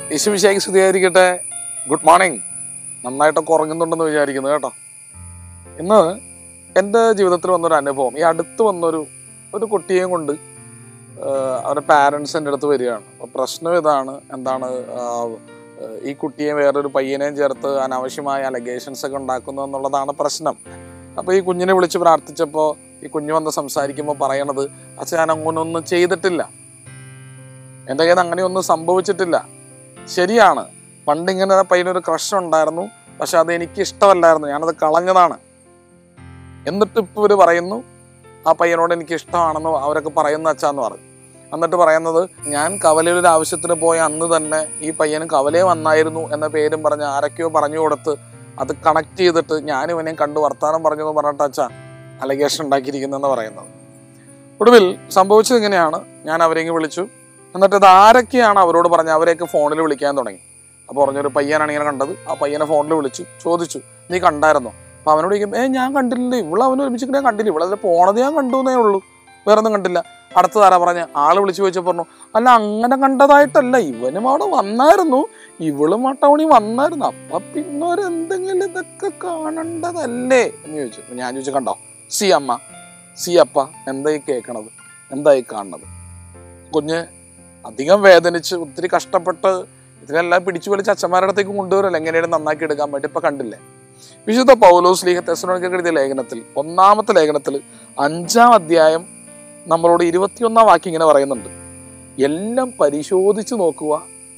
യേശുമിശായിക്ക് സ്തുതിയായിരിക്കട്ടെ good morning നന്നായിട്ടൊക്കെ ഉറങ്ങുന്നുണ്ടെന്ന് വിചാരിക്കുന്നു കേട്ടോ ഇന്ന് എൻ്റെ ജീവിതത്തിൽ വന്നൊരു അനുഭവം ഈ അടുത്ത് വന്നൊരു ഒരു കുട്ടിയെയും കൊണ്ട് ആഹ് അവരുടെ പാരൻസ് എൻ്റെ അടുത്ത് വരികയാണ് അപ്പോൾ പ്രശ്നം ഇതാണ് എന്താണ് ആഹ് ഈ കുട്ടിയെ വേറൊരു പയ്യനെയും ചേർത്ത് അനാവശ്യമായ അലഗേഷൻസ് ഒക്കെ ഉണ്ടാക്കുന്നു എന്നുള്ളതാണ് പ്രശ്നം അപ്പോൾ ഈ കുഞ്ഞിനെ വിളിച്ച് പ്രാർത്ഥിച്ചപ്പോൾ ഈ കുഞ്ഞ് വന്ന് സംസാരിക്കുമ്പോൾ പറയണത് അച്ഛൻ ഞാൻ അങ്ങനെയൊന്നും ചെയ്തിട്ടില്ല എൻ്റെ കയ്യിൽ നിന്ന് അങ്ങനെയൊന്നും സംഭവിച്ചിട്ടില്ല ശരിയാണ് പണ്ട് ഇങ്ങനെ പയ്യനൊരു ക്രഷ് ഉണ്ടായിരുന്നു പക്ഷെ അത് എനിക്ക് ഇഷ്ടമല്ലായിരുന്നു ഞാനത് കളഞ്ഞതാണ് എന്നിട്ട് ഇപ്പോൾ ഇവർ പറയുന്നു ആ പയ്യനോട് എനിക്ക് ഇഷ്ടമാണെന്ന് അവരൊക്കെ പറയുന്ന അച്ഛാന്ന് പറഞ്ഞു എന്നിട്ട് പറയുന്നത് ഞാൻ കവലയിൽ ഒരു ആവശ്യത്തിന് പോയ അന്ന് തന്നെ ഈ പയ്യനും കവലയെ വന്നായിരുന്നു എന്ന പേരും പറഞ്ഞ് ആരൊക്കെയോ പറഞ്ഞു കൊടുത്ത് അത് കണക്ട് ചെയ്തിട്ട് ഞാൻ ഇവനെ കണ്ടു വർത്താനം പറഞ്ഞു എന്ന് പറഞ്ഞിട്ട് അച്ഛാ അലഗേഷൻ ഉണ്ടാക്കിയിരിക്കുന്നെന്ന് പറയുന്നത് ഒടുവിൽ സംഭവിച്ചത് ഇങ്ങനെയാണ് ഞാൻ അവരെങ്കിൽ വിളിച്ചു എന്നിട്ട് ഇത് ആരൊക്കെയാണ് അവരോട് പറഞ്ഞ അവരെയൊക്കെ ഫോണിൽ വിളിക്കാൻ തുടങ്ങി അപ്പോൾ പറഞ്ഞൊരു പയ്യനാണ് ഇങ്ങനെ കണ്ടത് ആ പയ്യനെ ഫോണിൽ വിളിച്ചു ചോദിച്ചു നീ കണ്ടായിരുന്നോ അപ്പോൾ അവനോട് ചോദിക്കും ഏ ഞാൻ കണ്ടില്ല ഇവിടെ അവന് ഒരുമിച്ച് ഞാൻ കണ്ടില്ല ഇവിടെ അതിൽ പോണത് ഞാൻ കണ്ടു എന്നേ ഉള്ളൂ വേറെ ഒന്നും കണ്ടില്ല അടുത്തതാരാ പറഞ്ഞ ആള് വിളിച്ചു ചോദിച്ചപ്പോൾ പറഞ്ഞു അല്ല അങ്ങനെ കണ്ടതായിട്ടല്ല ഇവനും അവിടെ വന്നായിരുന്നു ഇവളും ആ ടൗണിൽ വന്നായിരുന്നു അപ്പൊ പിന്നെ ഒരു എന്തെങ്കിലും ഇതൊക്കെ കാണേണ്ടതല്ലേ എന്ന് ചോദിച്ചു അപ്പൊ ഞാൻ ചോദിച്ചു കണ്ടോ സി അമ്മ സി അപ്പ എന്തായി കേൾക്കണത് എന്തായി കാണുന്നത് കുഞ്ഞ് അധികം വേദനിച്ച് ഒത്തിരി കഷ്ടപ്പെട്ട് ഇതിനെല്ലാം പിടിച്ചു വലിച്ച് അച്ഛന്മാരുടെ അടുത്തേക്ക് കൊണ്ടുവരല്ലോ എങ്ങനെയാണ് നന്നാക്കി എടുക്കാൻ വേണ്ടി ഇപ്പൊ കണ്ടില്ലേ വിശുദ്ധ പൗലോസ് ലീഹ തെസ്സലോനിക്കർക്ക് എഴുതിയ ലേഖനത്തിൽ ഒന്നാമത്തെ ലേഖനത്തിൽ അഞ്ചാം അധ്യായം നമ്മളോട് ഇരുപത്തിയൊന്നാം വാക്യം ഇങ്ങനെ പറയുന്നുണ്ട് എല്ലാം പരിശോധിച്ച് നോക്കുക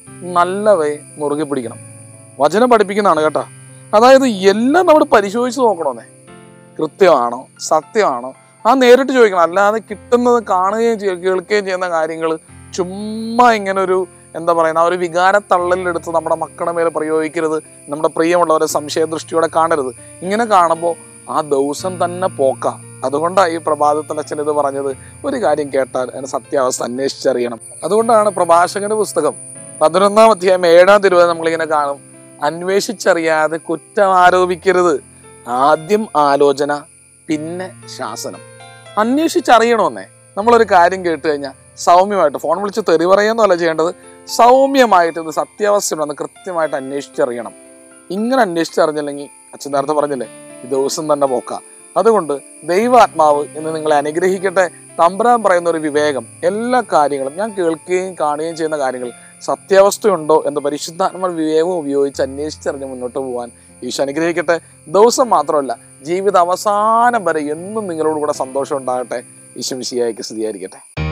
നല്ലവയെ മുറുകെ പിടിക്കണം വചനം പഠിപ്പിക്കുന്നതാണ് കേട്ടോ അതായത് എല്ലാം നമ്മൾ പരിശോധിച്ച് നോക്കണമെന്നേ കൃത്യമാണോ സത്യമാണോ ആ നേരിട്ട് ചോദിക്കണം അല്ലാതെ കിട്ടുന്നത് കാണുകയും ചെയ്യുക കേൾക്കുകയും ചെയ്യുന്ന കാര്യങ്ങൾ ചുമ്മാ ഇങ്ങനെ ഒരു എന്താ പറയുന്ന ആ ഒരു വികാരത്തള്ളലിലെടുത്ത് നമ്മുടെ മക്കളുടെ മേലെ പ്രയോഗിക്കരുത് നമ്മുടെ പ്രിയമുള്ളവരെ സംശയദൃഷ്ടിയോടെ കാണരുത് ഇങ്ങനെ കാണുമ്പോൾ ആ ദിവസം തന്നെ പോക്ക അതുകൊണ്ടാണ് ഈ പ്രഭാതത്തിൽ അച്ഛൻ ഇത് പറഞ്ഞത് ഒരു കാര്യം കേട്ടാൽ അതിന്റെ സത്യാവസ്ഥ അന്വേഷിച്ചറിയണം അതുകൊണ്ടാണ് പ്രഭാഷകന്റെ പുസ്തകം പതിനൊന്നാം അധ്യായം ഏഴാം തിരുവനന്തപുരം നമ്മളിങ്ങനെ കാണും അന്വേഷിച്ചറിയാതെ കുറ്റം ആരോപിക്കരുത് ആദ്യം ആലോചന പിന്നെ ശാസനം അന്വേഷിച്ചറിയണമെന്നേ നമ്മളൊരു കാര്യം കേട്ട് കഴിഞ്ഞാൽ സൗമ്യമായിട്ട് ഫോൺ വിളിച്ച് തെറി പറയുന്നതല്ല ചെയ്യേണ്ടത് സൗമ്യമായിട്ട് ഇത് സത്യാവസ്ഥയുണ്ടെന്ന് കൃത്യമായിട്ട് അന്വേഷിച്ചറിയണം ഇങ്ങനെ അന്വേഷിച്ചറിഞ്ഞില്ലെങ്കിൽ അച്ഛൻ നേരത്തെ പറഞ്ഞില്ലേ ഈ ദിവസം തന്നെ പോക്കാം അതുകൊണ്ട് ദൈവാത്മാവ് ഇന്ന് നിങ്ങളെ അനുഗ്രഹിക്കട്ടെ തമ്പ്രാൻ പറയുന്ന ഒരു വിവേകം എല്ലാ കാര്യങ്ങളും ഞാൻ കേൾക്കുകയും കാണുകയും ചെയ്യുന്ന കാര്യങ്ങൾ സത്യാവസ്ഥയുണ്ടോ എന്ന് പരിശുദ്ധാത്മ വിവേകം ഉപയോഗിച്ച് അന്വേഷിച്ചറിഞ്ഞ് മുന്നോട്ട് പോകാൻ ഈശോ അനുഗ്രഹിക്കട്ടെ ദിവസം മാത്രമല്ല ജീവിത അവസാനം വരെ എന്നും നിങ്ങളോട് കൂടെ സന്തോഷം ഉണ്ടാകട്ടെ ഈശോ വിശിയായിക്ക് സ്ഥിതിയായിരിക്കട്ടെ